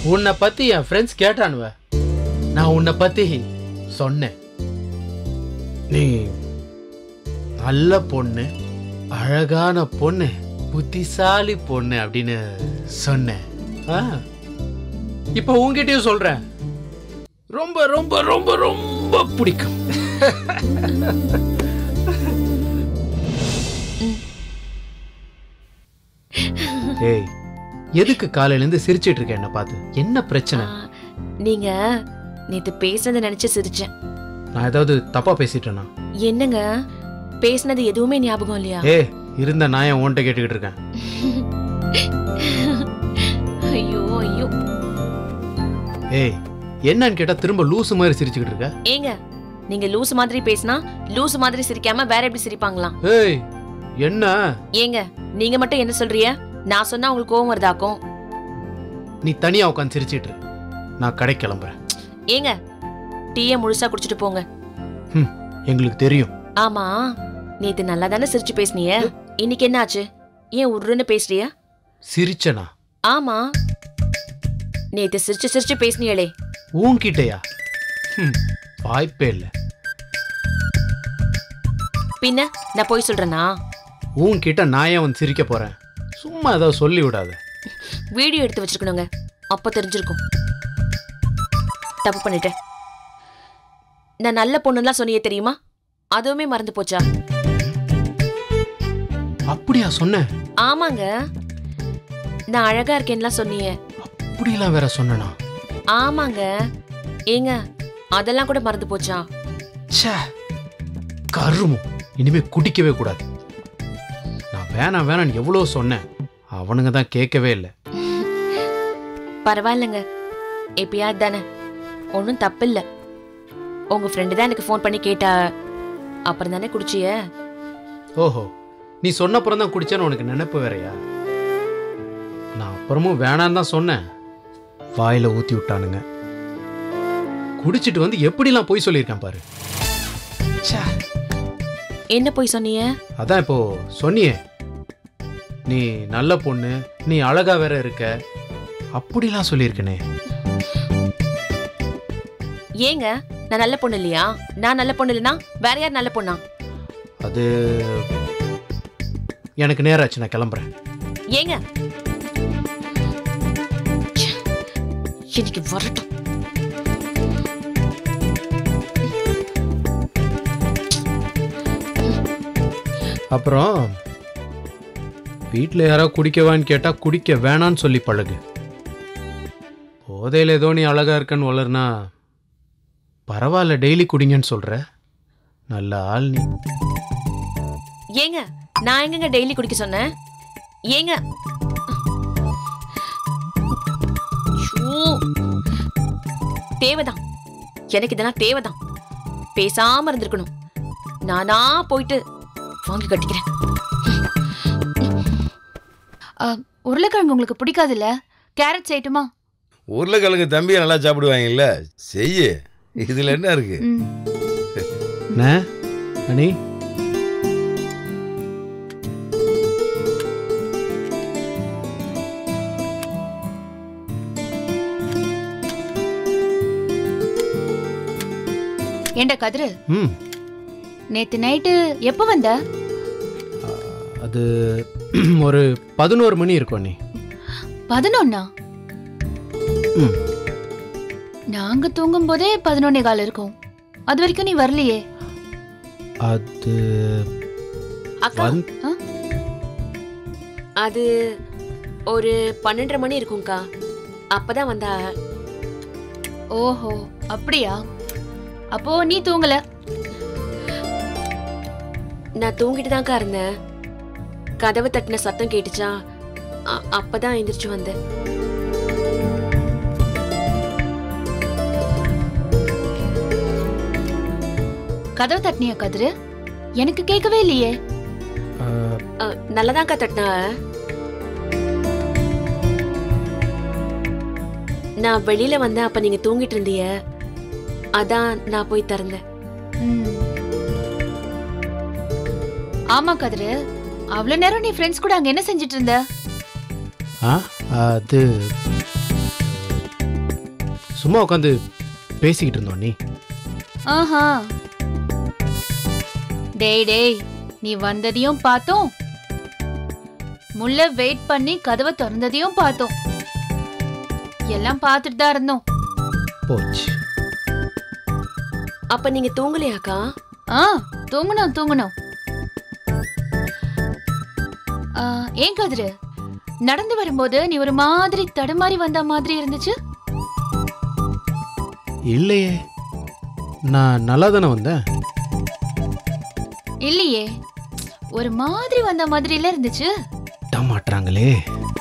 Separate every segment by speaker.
Speaker 1: உன்னை பத்தி என் ஃப்ரெண்ட்ஸ் கேட்டானுவ நான் உன்னை பத்தி சொன்னேன் நீ நல்ல பொண்ணு அழகான பொண்ணு புத்திசாலி பொண்ணு அப்படின்னு சொன்னேன் ஆ. இப்போ உன்கிட்டயும் சொல்றேன் ரொம்ப ரொம்ப ரொம்ப ரொம்ப பிடிக்கும் ஏய் எதுக்கு காலையில இருந்து சிரிச்சிட்டு இருக்க என்ன பார்த்து என்ன பிரச்சனை
Speaker 2: ஆ, நீங்க நேத்து பேசுனதை நினைச்சு சிரிச்சேன்
Speaker 1: நான் ஏதாவது தப்பா பேசிட்டேனா
Speaker 2: என்னங்க பேசுனது எதுவுமே ஞாபகம் இல்லையா
Speaker 1: ஏ இருந்த நான் என் உன்கிட்ட கேட்டுக்கிட்டு இருக்கேன்
Speaker 2: ஐயோ ஐயோ
Speaker 1: ஏய் என்னன்னு கேட்டா திரும்ப லூசு மாதிரி சிரிச்சுக்கிட்டு இருக்க
Speaker 2: ஏங்க நீங்க லூஸ் மாதிரி பேசினா லூஸ் மாதிரி சிரிக்காம வேற எப்படி சிரிப்பாங்களாம்
Speaker 1: ஏய் என்ன
Speaker 2: ஏங்க நீங்க மட்டும் என்ன சொல்றிய நான் சொன்னா உங்களுக்கு கோவம் வருதாக்கும்
Speaker 1: நீ தனியா உட்காந்து சிரிச்சிட்டு இரு. நான் கடை கிளம்புறேன்
Speaker 2: ஏங்க டீயை முழுசா குடிச்சிட்டு போங்க
Speaker 1: ம், எங்களுக்கு தெரியும்
Speaker 2: ஆமா நேத்து நல்லா தானே சிரிச்சு பேசுனிய இன்னைக்கு என்ன ஆச்சு ஏன் உருன்னு பேசுறிய
Speaker 1: சிரிச்சனா
Speaker 2: ஆமா நேத்து சிரிச்சு சிரிச்சு பேசுனியளே
Speaker 1: உன்கிட்டயா ம், வாய்ப்பே இல்லை
Speaker 2: பின்ன நான் போய் சொல்றேனா
Speaker 1: உன்கிட்ட நான் ஏன் வந்து சிரிக்க போறேன் சும்மா ஏதாவது சொல்லி விடாத
Speaker 2: வீடியோ எடுத்து வச்சிருக்கணுங்க அப்ப தெரிஞ்சிருக்கும் தப்பு பண்ணிட்டேன் நான் நல்ல பொண்ணுலாம் சொன்னியே தெரியுமா அதுவுமே மறந்து போச்சா
Speaker 1: அப்படியா சொன்னேன்
Speaker 2: ஆமாங்க நான் அழகா இருக்கேன்லாம் சொன்னியே
Speaker 1: அப்படிலாம் வேற சொன்னனா
Speaker 2: ஆமாங்க ஏங்க அதெல்லாம் கூட மறந்து போச்சா
Speaker 1: ச்சே கருமம் இனிமே குடிக்கவே கூடாது நான் வேணாம் வேணான்னு எவ்வளோ சொன்னேன் அவனுங்க தான் கேட்கவே இல்லை
Speaker 2: பரவாயில்லைங்க எப்பயாவது தானே ஒன்றும் தப்பில்ல உங்க ஃப்ரெண்டு தான் எனக்கு ஃபோன் பண்ணி கேட்டா அப்புறம் தானே குடிச்சிய
Speaker 1: ஓஹோ நீ சொன்னப்புறம் தான் குடிச்சேன்னு உனக்கு நினைப்பு வேறயா நான் அப்புறமும் வேணான்னு தான் சொன்னேன் வாயில ஊத்தி விட்டானுங்க குடிச்சிட்டு வந்து எப்படிலாம் பொய் சொல்லியிருக்கேன் பாரு ச்சே
Speaker 2: என்ன போய் சொன்னீங்க
Speaker 1: அதான் இப்போ சொன்னியே நீ நல்ல பொண்ணு நீ அழகா வேற இருக்க அப்படிலாம் சொல்லியிருக்கனே
Speaker 2: ஏங்க நான் நல்ல பொண்ணு இல்லையா நான் நல்ல பொண்ணு இல்லைனா வேற யார் நல்ல பொண்ணா
Speaker 1: அது எனக்கு நேராச்சு நான் கிளம்புறேன்
Speaker 2: ஏங்க ச்சே, இன்னைக்கு வரட்டும்
Speaker 1: அப்புறம் வீட்டில் யாராவது குடிக்கவான்னு கேட்டால் குடிக்க வேணான்னு சொல்லி பழகு போதையில் ஏதோ நீ அழகா இருக்கன்னு வளர்னா பரவாயில்ல டெய்லி குடிங்கன்னு சொல்ற நல்ல ஆள் நீ
Speaker 2: ஏங்க நான் எங்கங்க டெய்லி குடிக்க சொன்னேன் ஏங்க ஐயோ. தேவைதான் எனக்கு இதெல்லாம் தேவைதான் பேசாம இருந்திருக்கணும் நானா போயிட்டு வாங்கி கட்டிக்கிறேன்
Speaker 3: ஆ, உருளைக்கிழங்கு உங்களுக்கு பிடிக்காதுல்ல கேரட் செய்யட்டுமா
Speaker 4: உருளைக்கிழங்கு தம்பியை நல்லா சாப்பிடுவாங்கல்ல செய்யு இதில் என்ன இருக்கு
Speaker 3: ம்
Speaker 1: என்ன அனி
Speaker 3: ஏண்டா கதிரு
Speaker 1: ம்
Speaker 3: நேத்து நைட்டு எப்போ வந்த
Speaker 1: அது ஒரு பதினோரு மணி இருக்கும் நீ
Speaker 3: பதினொன்னா
Speaker 1: ம்.
Speaker 3: நாங்க தூங்கும் போதே பதினொன்னே கால் இருக்கும் அது வரைக்கும் நீ வரலையே
Speaker 1: அது
Speaker 2: அக்கா
Speaker 1: வந்து
Speaker 2: அது ஒரு பன்னெண்டரை மணி இருக்கும்க்கா அப்பதான் வந்தா
Speaker 3: ஓஹோ அப்படியா அப்போ நீ தூங்கல
Speaker 2: நான் தூங்கிட்டு தான்க்கா இருந்தேன் கதவை தட்டின சத்தம் கேட்டுச்சா அ- அப்பதான் எந்திரிச்சு வந்தேன்
Speaker 3: கதவை தட்டினியா கதிரு எனக்கு கேட்கவே இல்லையே
Speaker 1: அஹ்,
Speaker 2: அ, நல்லதான்க்கா தட்டினா நான் வெளியில வந்தேன் அப்ப நீங்க தூங்கிட்டு இருந்தீங்க அதான் நான் போய் திறந்தேன்
Speaker 3: ம். ஆமா கதிரு அவ்வளவு நேரம் நீ ஃப்ரெண்ட்ஸ் கூட அங்க என்ன செஞ்சுட்டு இருந்த
Speaker 1: ஆ அது சும்மா உட்காந்து பேசிக்கிட்டு இருந்தோம் நீ
Speaker 3: ஆஹா டேய் டேய் நீ வந்ததையும் பார்த்தோம் முள்ள வெயிட் பண்ணி கதவை திறந்ததையும் பார்த்தோம் எல்லாம் பார்த்துட்டு தான் இருந்தோம்
Speaker 1: போச்சு
Speaker 2: அப்ப நீங்க தூங்கலையாக்கா
Speaker 3: ஆ தூங்கணும் தூங்கணும் ஆ, ஏன் கதிரு நடந்து வரும்போது நீ ஒரு மாதிரி தடுமாறி வந்த மாதிரி இருந்துச்சு
Speaker 1: இல்லையே நான் நல்லா தானே வந்தேன்
Speaker 3: இல்லையே ஒரு மாதிரி வந்த மாதிரில இருந்துச்சு
Speaker 1: விட மாட்றாங்களே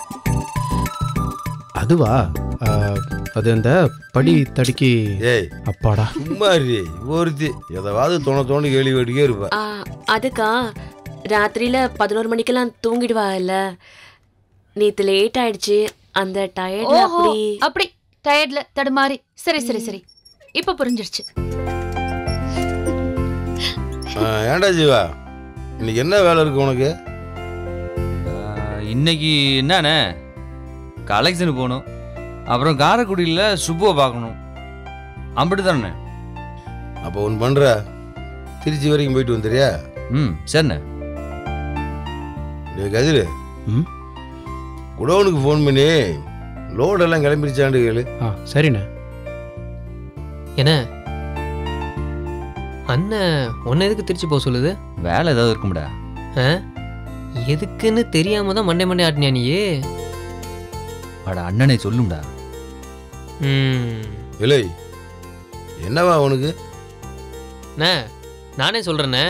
Speaker 1: அதுவா ஆ, அது அந்த படி தடுக்கி
Speaker 4: ஏய்
Speaker 1: அப்பாடா
Speaker 4: சும்மா இரு ஒருத்தி எதாவது தோண தோணி கேள்வி கேட்டுக்கே இருப்ப
Speaker 2: ஆ, அதுக்கா ராத்திரியில பதினோரு மணிக்கெல்லாம் தூங்கிடுவா இல்ல நேத்து லேட் ஆயிடுச்சு அந்த டயர்ட்ல
Speaker 3: ஓஹோ
Speaker 2: அப்படி
Speaker 3: அப்படி டயர்ட்ல தடுமாறி சரி சரி சரி இப்ப புரிஞ்சிருச்சு
Speaker 4: ஆ, ஏன்டா ஜீவா இன்னைக்கு என்ன வேலை இருக்கு உனக்கு
Speaker 5: ஆஹ், இன்னைக்கு என்னண்ணே கலெக்ஷனுக்கு போகணும் அப்புறம் காரைக்குடியில் சுப்புவை பார்க்கணும் அப்படி தானே
Speaker 4: அப்போ ஒன்று பண்ணுற திருச்சி வரைக்கும் போயிட்டு வந்துறியா
Speaker 5: ம் சரிண்ணே
Speaker 4: டேய் கதிரு
Speaker 1: ம்
Speaker 4: குடோனுக்கு ஃபோன் பண்ணி லோடெல்லாம் கிளம்பிருச்சாண்டு கேளு
Speaker 1: ஆ சரிண்ணே
Speaker 6: என்ன அண்ணன் உன்னை எதுக்கு திருச்சி போக சொல்லுது
Speaker 5: வேலை ஏதாவது இருக்கும்டா
Speaker 6: ஆ? எதுக்குன்னு தெரியாம தான் மண்டே மண்டே ஆட்டினியா நீயே
Speaker 5: அட அண்ணனை சொல்லும்டா
Speaker 6: ம்
Speaker 4: இல்லை என்னவா உனக்கு
Speaker 6: அண்ணே நானே சொல்கிறேண்ணே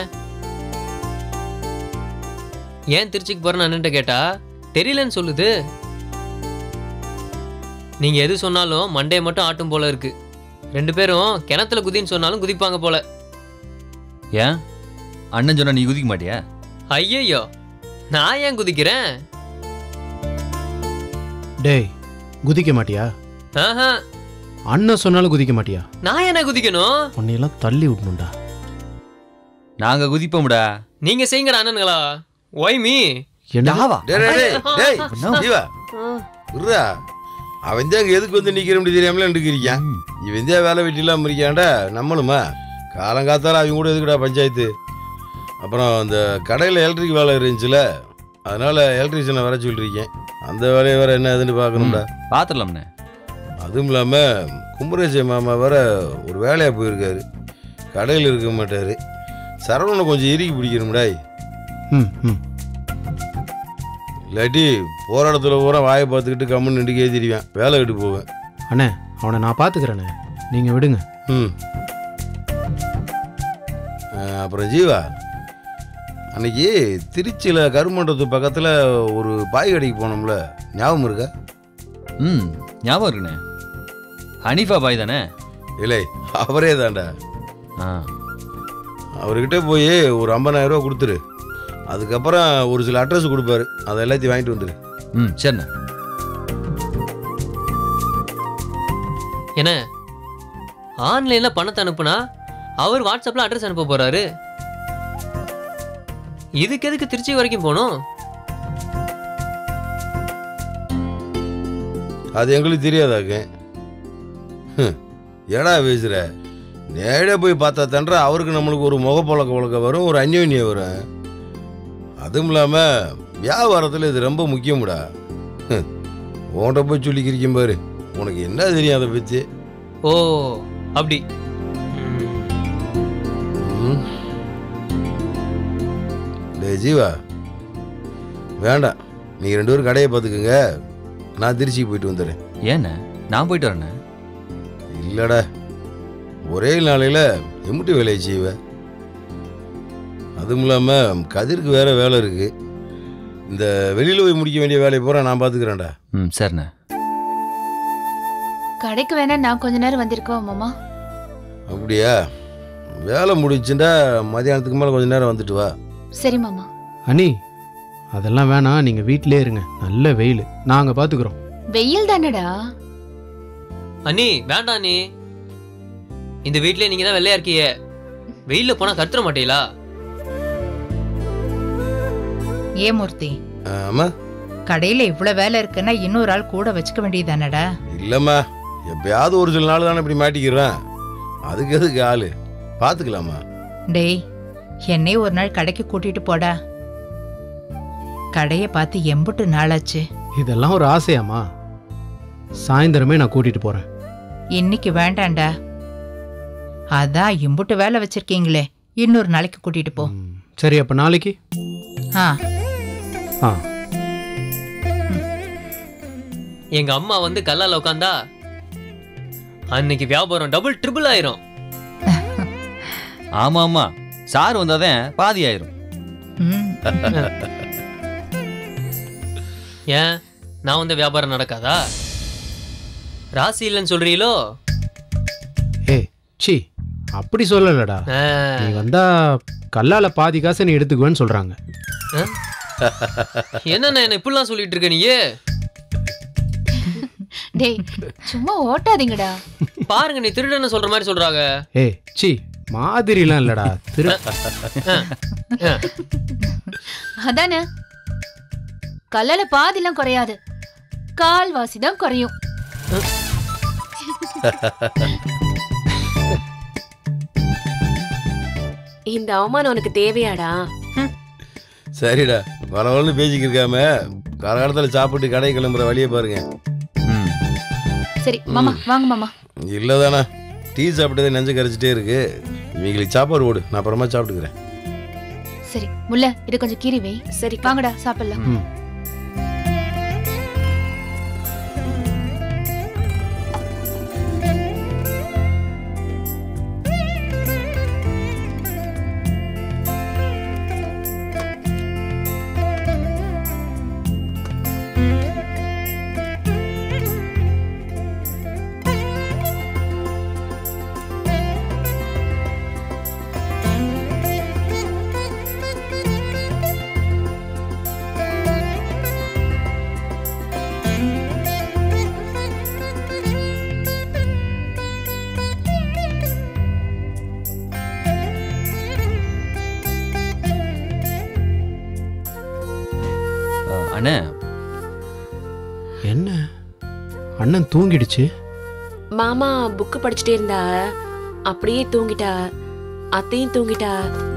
Speaker 6: ஏன் திருச்சிக்கு போகிறேன்னு அண்ணன்ட்ட கேட்டா தெரியலன்னு சொல்லுது நீங்கள் எது சொன்னாலும் மண்டே மட்டும் ஆட்டும் போல இருக்கு ரெண்டு பேரும் கிணத்துல குதின்னு சொன்னாலும் குதிப்பாங்க போல
Speaker 5: ஏன் அண்ணன் சொன்னா நீ குதிக்க மாட்டியா
Speaker 6: ஐயையோ நான் ஏன் குதிக்கிறேன்
Speaker 1: டேய் குதிக்க மாட்டியா
Speaker 6: ஆஹா
Speaker 1: அண்ணன் சொன்னாலும் குதிக்க மாட்டியா
Speaker 6: நான் என்ன குதிக்கணும்
Speaker 1: உன்னையெல்லாம் தள்ளி விடணும்டா
Speaker 5: நாங்க குதிப்போம்டா
Speaker 6: நீங்க செய்யுங்கடா அண்ணனுங்களா ஒய் மீ
Speaker 1: என்ன
Speaker 4: டேய் டேய், டேய் டேய் ஜீவா விட்றா அவன் தான் அங்கே எதுக்கு வந்து நிற்கிற முடியும் தெரியாமல நிற்கிறான் இவன் தான் வேலை வெட்டி இல்லாமல் இருக்கான்டா நம்மளுமா காலங்காத்தால அவங்க கூட எதுக்குடா பஞ்சாயத்து அப்புறம் அந்த கடையில் எலக்ட்ரிக் வேலை இருந்துச்சுல அதனால எலக்ட்ரிஷியனை வர சொல்லியிருக்கேன் அந்த வேலையை வேற என்ன ஏதுன்னு பார்க்கணும்டா
Speaker 5: பார்த்துடலாம்ண்ணே
Speaker 4: அதுவும் இல்லாமல் கும்பரேச மாமா வேற ஒரு வேலையாக போயிருக்காரு கடையில் இருக்க மாட்டார் சரவணனை கொஞ்சம் இறுக்கி பிடிக்கணும்டாய்
Speaker 1: ம் ம்
Speaker 4: இல்லாட்டி போகிற இடத்துல பூரா வாயை பார்த்துக்கிட்டு கம்முன்னு நின்று கேத்திடுவேன் வேலை விட்டு போவேன்
Speaker 1: அண்ணே அவனை நான் பார்த்துக்கிறேண்ணே நீங்கள் விடுங்க
Speaker 4: ம் அஹ், அப்புறம் ஜீவா அன்னைக்கு திருச்சியில் கருமண்டபத்து பக்கத்தில் ஒரு பாய் கடைக்கு போனோம்ல ஞாபகம் இருக்கா
Speaker 5: ம் ஞாபகம் இருக்குண்ணே ஹனீஃபா பாய் தானே
Speaker 4: இல்லை அவரே தான்டா
Speaker 5: ஆ
Speaker 4: அவர்கிட்ட போய் ஒரு 50000 ரூபா கொடுத்துரு அதுக்கப்புறம் ஒரு சில அட்ரஸ் கொடுப்பாரு அதை எல்லாத்தையும் வாங்கிட்டு வந்துரு
Speaker 5: ம் சரிண்ணே
Speaker 6: என்ன ஆன்லைன்ல பணத்தை அனுப்புனா அவர் வாட்ஸ்அப்ல அட்ரஸ் அனுப்ப போறாரு இதுக்கு எதுக்கு திருச்சி வரைக்கும் போகணும்
Speaker 4: அது எங்களுக்கு தெரியாதாக்க ஹம், ஏடா பேசுற நேரே போய் பார்த்தா தண்டா அவருக்கு நம்மளுக்கு ஒரு முகப்பழக்க வழக்க வரும் ஒரு அந்யோன்யம் வரும் அதுவும் இல்லாமல் வியாபாரத்தில் இது ரொம்ப முக்கியம்டா ஹம், உன்கிட்ட போய் சொல்லிக்கிறீங்க பாரு உனக்கு என்ன தெரியும் அதை பற்றி
Speaker 6: ஓ அப்படி ம்.
Speaker 4: ம். டேய் ஜீவா வேண்டாம் நீங்கள் ரெண்டு பேரும் கடையை பார்த்துக்குங்க நான் திருச்சிக்கு போயிட்டு வந்துடுறேன்
Speaker 5: ஏண்ணே நான் போயிட்டு வரேண்ணே
Speaker 4: இல்லடா ஒரே நாளையில் எம்முட்டி வேலையை செய்வேன் அதுவும் இல்லாமல் கதிருக்கு வேற வேலை இருக்கு இந்த வெளியில் போய் முடிக்க வேண்டிய வேலையை பூரா நான் பார்த்துக்கிறேன்டா
Speaker 5: ம் சரிண்ணே
Speaker 3: கடைக்கு வேணா நான் கொஞ்ச நேரம் வந்திருக்கோம் மாமா
Speaker 4: அப்படியா வேலை முடிச்சுட்டா மதியானத்துக்கு மேலே கொஞ்ச நேரம் வந்துட்டு வா
Speaker 3: சரி மாமா
Speaker 1: அனி அதெல்லாம் வேணாம் நீங்கள் வீட்டிலே இருங்க நல்ல வெயில் நாங்கள் பார்த்துக்குறோம்
Speaker 3: வெயில் தானடா
Speaker 6: அண்ணி வேண்டாம் அண்ணி இந்த வீட்லயே நீங்க தான் வெள்ளையா இருக்கீங்க வெயில்ல போனா கத்துற மாட்டீங்களா
Speaker 7: ஏன் மூர்த்தி
Speaker 4: ஆமாம்
Speaker 7: கடையில இவ்வளவு வேலை இருக்குன்னா இன்னொரு ஆள் கூட வச்சுக்க வேண்டியதானடா
Speaker 4: இல்லைம்மா எப்பயாவது ஒரு சில நாள் தானே இப்படி மாட்டிக்கிறேன் அதுக்கு எதுக்கு ஆளு பார்த்துக்கலாமா
Speaker 7: டேய் என்னை ஒரு நாள் கடைக்கு கூட்டிட்டு போடா கடையை பார்த்து எம்புட்டு நாளாச்சு
Speaker 1: இதெல்லாம் ஒரு ஆசையாம்மா சாயந்தரமே நான் கூட்டிட்டு போறேன்
Speaker 7: இன்னைக்கு வேண்டாம்டா அதான் இம்புட்டு வேலை வச்சிருக்கீங்களே இன்னொரு நாளைக்கு கூட்டிட்டு போ
Speaker 1: ம், சரி அப்ப நாளைக்கு
Speaker 7: ஆ
Speaker 1: ஆ
Speaker 6: எங்க அம்மா வந்து கல்லால உட்காந்தா அன்னைக்கு வியாபாரம் டபுள் ட்ரிபிள் ஆயிரும்
Speaker 5: ஆமா ஆமா சார் வந்தாதான் பாதி ஆயிரும்
Speaker 7: ம்
Speaker 6: ஏன் நான் வந்து வியாபாரம் நடக்காதா ராசி இல்லைன்னு சொல்றீங்களோ
Speaker 1: ஏய் சி அப்படி சொல்லலடா
Speaker 6: ஆ,
Speaker 1: நீ வந்தா கல்லால பாதி காசை நீ எடுத்துக்குவேன்னு சொல்றாங்க
Speaker 6: என்னண்ணே என்ன இப்படிலாம் சொல்லிட்டு இருக்க நீயே
Speaker 3: டேய் சும்மா ஓட்டாதீங்கடா
Speaker 6: பாருங்க நீ திருடன்னு சொல்ற மாதிரி சொல்றாங்க
Speaker 1: ஏய் சி மாதிரிலாம் இல்லடா திரு
Speaker 3: அதானே கல்லால பாதிலாம் குறையாது கால்வாசி தான் குறையும்
Speaker 2: இந்த அவமானம் உனக்கு தேவையாடா
Speaker 4: சரிடா வரவழன்னு பேசிக்கிட்டு இருக்காம காலகாலத்தில் சாப்பிட்டு கடை கிளம்புற வழியை பாருங்க
Speaker 5: ம்
Speaker 3: சரி மாமா வாங்க மாமா
Speaker 4: இல்லைதானே டீ சாப்பிட்டதே நெஞ்சு கரைச்சிட்டே இருக்கு இவங்களுக்கு சாப்பாடு ஓடு நான் அப்புறமா சாப்பிட்டுக்கிறேன்
Speaker 3: சரி முல்ல இது கொஞ்சம் கீறி வை
Speaker 2: சரி
Speaker 3: வாங்கடா சாப்பிடலாம்
Speaker 1: ம்
Speaker 5: அஹ், அண்ணே
Speaker 1: என்ன அண்ணன் தூங்கிடுச்சு
Speaker 2: மாமா புக்கு படிச்சுட்டே இருந்தா அப்படியே தூங்கிட்டா அத்தையும் தூங்கிட்டா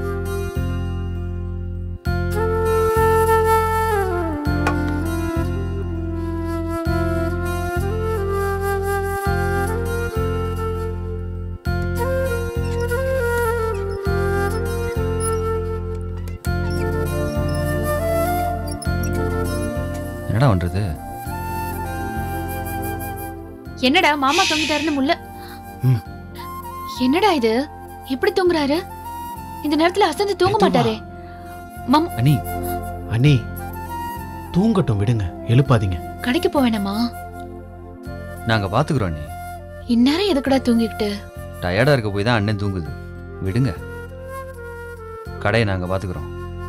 Speaker 5: என்னடா பண்றது
Speaker 3: என்னடா மாமா தூங்கிட்டாருன்னு முல்ல
Speaker 1: ம்.
Speaker 3: என்னடா இது எப்படி தூங்குறாரு இந்த நேரத்துல அசந்து தூங்க
Speaker 1: மெதுவா.
Speaker 3: மாட்டாரே மாம்
Speaker 5: அனி
Speaker 1: அண்ணி தூங்கட்டும் விடுங்க எழுப்பாதீங்க
Speaker 3: கடைக்கு போவேனாமா
Speaker 5: நாங்க பாத்துக்கிறோம் அண்ணி
Speaker 3: இந்நேரம் எதுக்குடா தூங்கிக்கிட்டு
Speaker 5: டயர்டா இருக்க போய் தான் அண்ணன் தூங்குது விடுங்க கடையை நாங்க பாத்துக்கிறோம்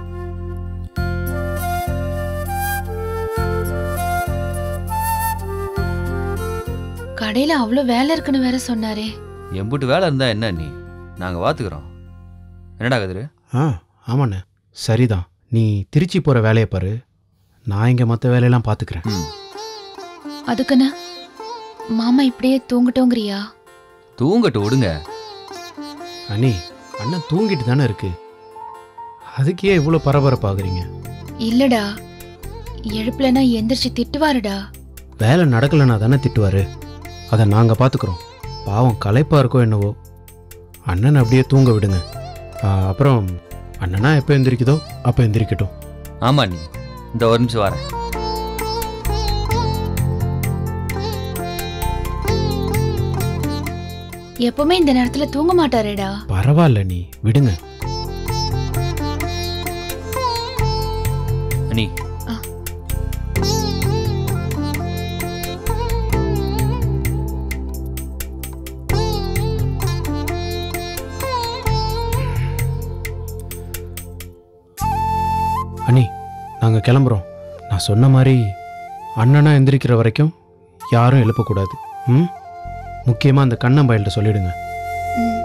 Speaker 3: கடையில அவ்வளவு வேலை இருக்குன்னு வேற சொன்னாரே
Speaker 5: எம்புட்டு வேலை இருந்தா என்ன அண்ணி நாங்க பாத்துக்கிறோம் என்னடா கதிரு
Speaker 1: ஆ ஆமாண்ணே சரிதான் நீ திருச்சி போகிற வேலையை பாரு நான் இங்கே மற்ற வேலையெல்லாம் பார்த்துக்கிறேன்
Speaker 5: ம்
Speaker 3: அதுக்குன்னு மாமா இப்படியே தூங்கட்டோங்கிறியா
Speaker 5: தூங்கட்டு விடுங்க
Speaker 1: அண்ணி அண்ணன் தூங்கிட்டு தானே இருக்கு அதுக்கு ஏன் இவ்வளோ பரபரப்பாகுறீங்க
Speaker 3: இல்லடா எழுப்புலனா எந்திரிச்சு திட்டுவாருடா
Speaker 1: வேலை நடக்கலைன்னா தானே திட்டுவாரு அதை நாங்கள் பார்த்துக்குறோம் பாவம் களைப்பாக இருக்கோ என்னவோ அண்ணன் அப்படியே தூங்க விடுங்க ஆ, அப்புறம் அண்ணனா எப்போ எந்திரிக்குதோ அப்போ எந்திரிக்கட்டும்
Speaker 5: ஆமா அண்ணி இந்த ஒரு நிமிஷம் வரேன்
Speaker 3: எப்பவுமே இந்த நேரத்துல தூங்க மாட்டாரேடா
Speaker 1: பரவாயில்ல நீ விடுங்க
Speaker 5: அண்ணி
Speaker 3: ஆ.
Speaker 1: அண்ணி நாங்கள் கிளம்புறோம் நான் சொன்ன மாதிரி அண்ணனா எந்திரிக்கிற வரைக்கும் யாரும் எழுப்பக்கூடாது ம் முக்கியமாக அந்த கண்ணன் பயல்கிட்ட சொல்லிடுங்க
Speaker 3: ம்.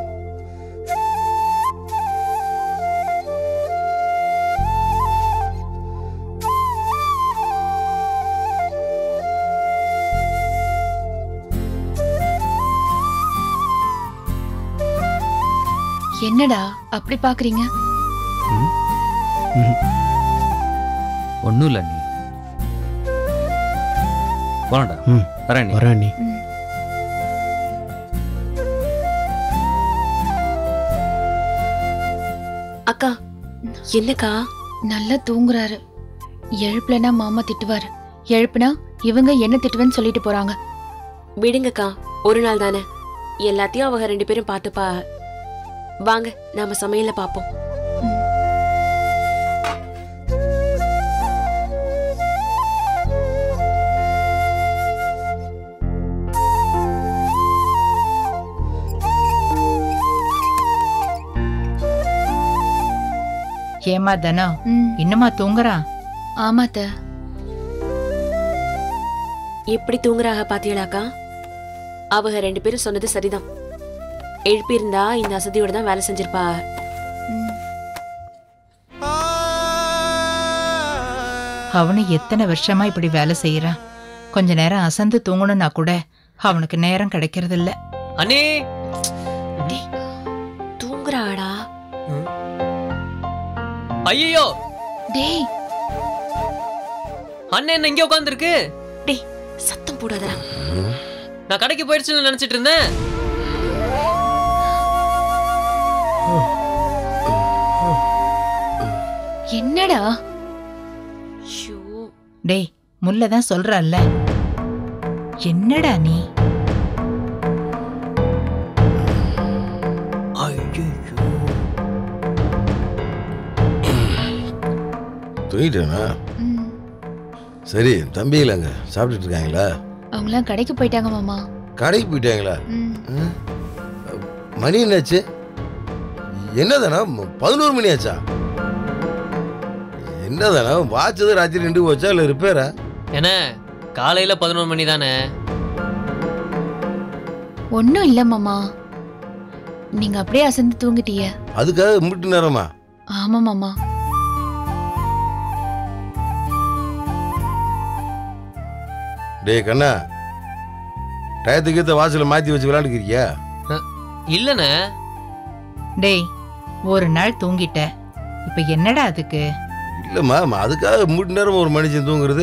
Speaker 3: என்னடா அப்படி பாக்குறீங்க
Speaker 5: ஒன்றும் இல்லை நீ போனடா
Speaker 1: ம்
Speaker 5: வரேன் நீ
Speaker 1: வரேன் நீ
Speaker 3: ம்.
Speaker 2: அக்கா என்னக்கா
Speaker 3: நல்லா தூங்குறாரு எழுப்பலனா மாமா திட்டுவாரு எழுப்புனா இவங்க என்ன திட்டுவேன்னு சொல்லிட்டு போறாங்க
Speaker 2: விடுங்கக்கா ஒரு நாள் தானே எல்லாத்தையும் அவங்க ரெண்டு பேரும் பார்த்துப்பா வாங்க நாம சமையல்ல பாப்போம்
Speaker 7: ஏமா தனம்
Speaker 3: ம்,
Speaker 7: இன்னுமா தூங்குறான்
Speaker 3: ஆமாத்த
Speaker 2: எப்படி தூங்குறாக பாத்தீங்களாக்கா அவங்க ரெண்டு பேரும் சொன்னது சரிதான் எழுப்பியிருந்தா இந்த அசதியோட தான் வேலை செஞ்சிருப்பா
Speaker 3: ம்,
Speaker 7: அவனு எத்தனை வருஷமா இப்படி வேலை செய்யறான் கொஞ்ச நேரம் அசந்து தூங்கணும்னா கூட அவனுக்கு நேரம் கிடைக்கிறது இல்ல
Speaker 6: அண்ணே
Speaker 2: தூங்குறாடா
Speaker 6: ஐயோ
Speaker 3: டேய்
Speaker 6: அண்ணன் என்ன இங்கே உட்காந்துருக்கு
Speaker 2: டேய் சத்தம் போடாதடா
Speaker 6: நான் கடைக்கு போயிடுச்சுன்னு நினைச்சிட்டு இருந்தேன்
Speaker 3: என்னடா
Speaker 2: ஷோ
Speaker 7: டேய் முல்லதான் சொல்றல்ல என்னடா நீ
Speaker 4: தூங்கிட்டேனா
Speaker 3: ம்,
Speaker 4: சரி தம்பிங்களாங்க சாப்பிட்டுட்டு இருக்காங்களா
Speaker 3: அவங்களாம் கடைக்கு போயிட்டாங்க மாமா
Speaker 4: கடைக்கு போயிட்டாங்களா
Speaker 3: ம்,
Speaker 4: ம்? மணி என்னாச்சு என்னதானா பதினோரு மணி ஆச்சா என்னதானா வாட்சது ராத்திரி ரெண்டு போச்சா இல்லை ரிப்பேரா
Speaker 6: என்ன காலையில பதினொரு மணி தானே
Speaker 3: ஒண்ணும் இல்ல மாமா நீங்க அப்படியே அசந்து தூங்கிட்டீங்க
Speaker 4: அதுக்காக முட்டு நேரமா
Speaker 3: ஆமா மாமா
Speaker 4: டேய் கண்ணா டயத்துக்கு ஏற்ற வாசலை மாற்றி வச்சு விளையாண்டுக்கிறியா
Speaker 6: இல்லண்ணே
Speaker 7: டேய் ஒரு நாள் தூங்கிட்ட இப்ப என்னடா அதுக்கு
Speaker 4: இல்லைம்மா அதுக்காக மூட்டு நேரம் ஒரு மனுஷன் தூங்குறது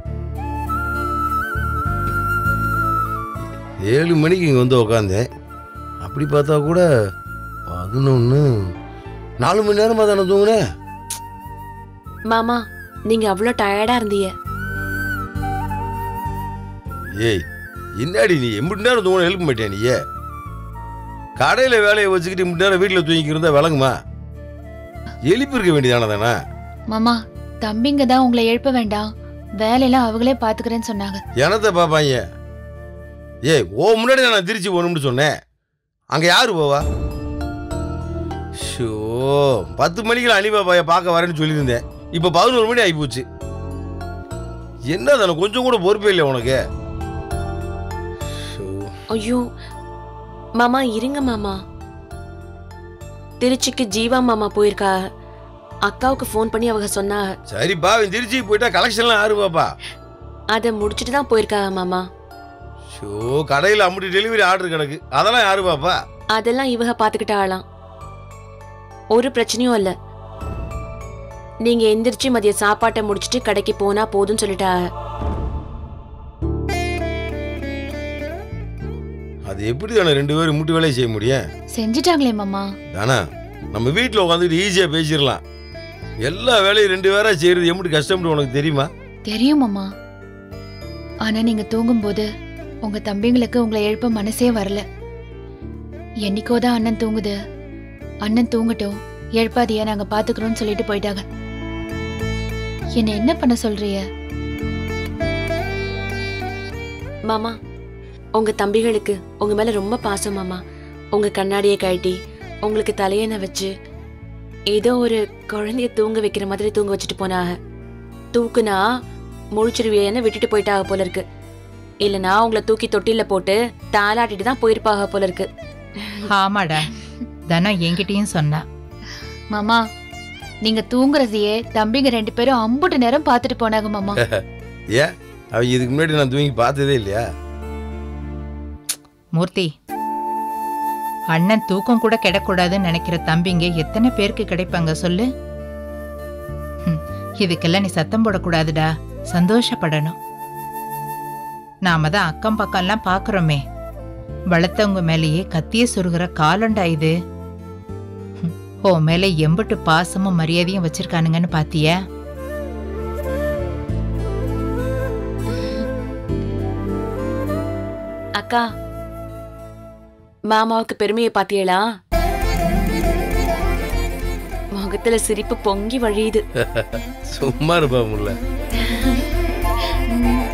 Speaker 4: ஏழு மணிக்கு இங்கே வந்து உக்காந்தேன் அப்படி பார்த்தா கூட பதினொன்று நாலு மணி நேரமாக தானே தூங்குனேன்
Speaker 2: மாமா நீங்க அவ்வளோ டயர்டா இருந்தீங்க
Speaker 4: ஏய் என்னாடி நீ எம்பிட்டு நேரம் தூங்க எழுப்ப மாட்டியா நீ கடையில் வேலையை வச்சுக்கிட்டு இம்பிட்டு நேரம் வீட்டில் தூங்கிக்கிட்டு இருந்தா விளங்குமா எழுப்பி இருக்க வேண்டியதானே தானே
Speaker 3: மாமா தம்பிங்க தான் உங்களை எழுப்ப வேண்டாம் வேலையெல்லாம் அவங்களே பாத்துக்கிறேன்னு சொன்னாங்க
Speaker 4: எனத்தை பார்ப்பாங்க ஏய் ஓ முன்னாடி தான் நான் திருச்சி போகணும்னு சொன்னேன் அங்கே யாரு போவா ஷோ பத்து மணிக்கு அனி பாப்பாய பார்க்க வரேன்னு சொல்லியிருந்தேன் இப்போ பதினோரு மணி ஆகிப்போச்சு என்ன தானே கொஞ்சம் கூட பொறுப்பே இல்லை உனக்கு ஷோ
Speaker 2: ஐயோ மாமா இருங்க மாமா திருச்சிக்கு ஜீவா மாமா போயிருக்கா அக்காவுக்கு ஃபோன் பண்ணி அவங்க சொன்னா
Speaker 4: சரிப்பா அவன் திருச்சி போயிட்டா கலெக்ஷன்லாம் யாரு பாப்பா
Speaker 2: அதை முடிச்சுட்டு தான் போயிருக்காங்க மாமா
Speaker 4: ஷோ கடையில் அம்முட்டி டெலிவரி ஆர்டர் கிடக்கு அதெல்லாம் யாரு பாப்பா
Speaker 2: அதெல்லாம் இவங்க பார்த்துக்கிட்டாலாம் ஒரு பிரச்சனையும் இல்லை நீங்க எந்திரிச்சு மதிய சாப்பாட்டை முடிச்சிட்டு கடைக்கு போனா போதும்னு சொல்லிட்டா
Speaker 4: அது எப்படி தானே ரெண்டு பேரும் முட்டு வேலையை செய்ய முடியும்
Speaker 3: செஞ்சிட்டாங்களே மாமா
Speaker 4: தானா நம்ம வீட்டில் உட்காந்துட்டு ஈஸியாக பேசிடலாம் எல்லா வேலையும் ரெண்டு பேரா செய்யறது எப்படி கஷ்டம்னு உனக்கு தெரியுமா
Speaker 3: தெரியும் மாமா ஆனா நீங்க தூங்கும்போது உங்க தம்பிங்களுக்கு உங்களை எழுப்ப மனசே வரல என்னைக்கோதான் அண்ணன் தூங்குது அண்ணன் தூங்கட்டும் எழுப்பாதியா நாங்க பாத்துக்கிறோம்னு சொல்லிட்டு போயிட்டாங்க என்ன என்ன பண்ண சொல்றிய
Speaker 2: மாமா உங்க தம்பிகளுக்கு உங்க மேல ரொம்ப பாசம் மாமா உங்க கண்ணாடியை கழட்டி உங்களுக்கு தலையணை வச்சு ஏதோ ஒரு குழந்தைய தூங்க வைக்கிற மாதிரி தூங்க வச்சுட்டு போனாக தூக்குனா முழிச்சிருவியன்னு விட்டுட்டு போயிட்டாக போல இருக்கு இல்லனா உங்களை தூக்கி தொட்டில போட்டு தாளாட்டிட்டு தான் போயிருப்பாக போல இருக்கு
Speaker 7: ஆமாடா தனம் என்கிட்டயும் சொன்னா
Speaker 3: மாமா நீங்க தூங்குறதையே தம்பிங்க ரெண்டு பேரும் அம்புட்டு நேரம் பாத்துட்டு போனாங்க மாமா
Speaker 4: ஏன் அவங்க இதுக்கு முன்னாடி நான் தூங்கி பார்த்ததே இல்லையா
Speaker 7: மூர்த்தி அண்ணன் தூக்கம் கூட கிடக்கூடாதுன்னு நினைக்கிற தம்பிங்க எத்தனை பேருக்கு கிடைப்பாங்க சொல்லு ஹம், இதுக்கெல்லாம் நீ சத்தம் போடக்கூடாதுடா சந்தோஷப்படணும் நாம தான் அக்கம் பக்கம்லாம் பாக்குறோமே வளர்த்தவங்க மேலேயே கத்திய சொருகிற காலண்டா இது ஹம், உன் மேல எம்புட்டு பாசமும் மரியாதையும் வச்சிருக்கானுங்கன்னு பாத்தியா
Speaker 2: அக்கா மாமாவுக்கு பெருமையை பாத்தியலா முகத்துல சிரிப்பு பொங்கி வழியுது
Speaker 4: சும்மா இருப்பா முல்ல
Speaker 2: ம்.